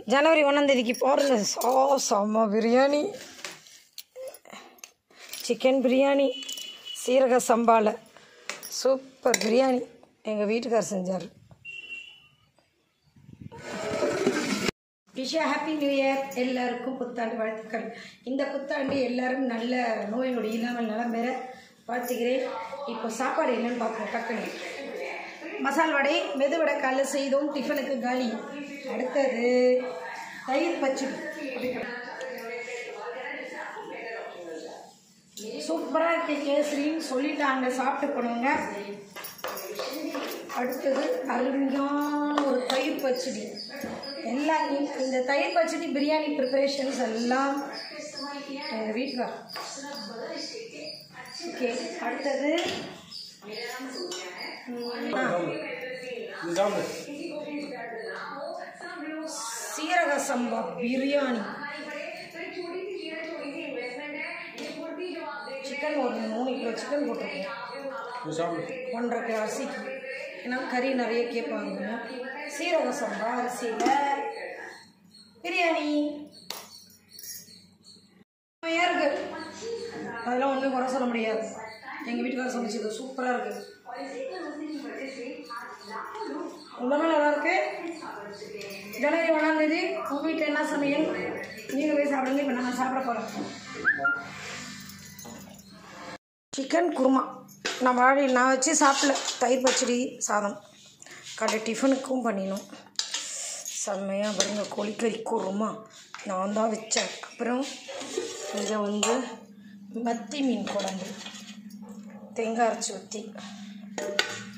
ஜனவரி ஒன்றாந்தேதிக்கு பாருங்க சா செம்ம பிரியாணி சிக்கன் பிரியாணி சீரக சம்பால சூப்பர் பிரியாணி எங்கள் வீட்டுக்கார் செஞ்சார் விஷா ஹாப்பி நியூ இயர் எல்லாருக்கும் புத்தாண்டு வாழ்த்துக்கள் இந்த புத்தாண்டு எல்லாரும் நல்ல நோய் நொடி இல்லாமல் நலம் பெற வாழ்த்துகிறேன் இப்போ சாப்பாடு என்னன்னு பார்ப்போம் டக்குனு மசால் வடை மெது வடை காலைல செய்தோம் டிஃபனுக்கு காலி அடுத்தது தயிர் பச்சடி சூப்பராக இருக்கு கேசரின்னு சொல்லிட்டாங்க சாப்பிட்டு போனவங்க அடுத்தது அருமையான ஒரு தயிர் பச்சடி எல்லாம் இந்த- இந்த தயிர் பச்சடி பிரியாணி ப்ரிப்பரேஷன்ஸ் எல்லாம் எங்கள் வீட்டுக்கார் ஓகே அடுத்தது ம், ஆ, சீரக சம்பா பிரியாணி சிக்கன் ஒரு மூணு கிலோ சிக்கன் போட்டிருக்கோம் ஒன்றரை கிலோ அரிசிக்கு ஏன்னா கறி நிறைய கேட்பாங்க சீரக சம்பா அரிசியில் பிரியாணி செம்மையா இருக்கு அதெல்லாம் ஒன்றும் குறை சொல்ல முடியாது எங்கள் வீட்டுக்காரர் சமைச்சது சூப்பராக இருக்கு ரொம்ப நல்லா இருக்கு ஜனவரி ஒன்றாம் தேதி உங்கள் வீட்டில் என்ன சமையல் நீங்கள் போய் சாப்பிடுங்க இப்போ நாங்கள் சாப்பிட போகிறோம் சிக்கன் குருமா நான் வாழை நான் வச்சு சாப்பிடல தயிர் பச்சடி சாதம் காலை டிஃபனுக்கும் பண்ணினோம் செம்மையாக பாருங்க கோழிக்கறி குருமா நான் தான் வச்சேன் அப்புறம் இங்கே வந்து மத்தி மீன் குழம்பு தேங்காய் அரைச்சி ஊற்றி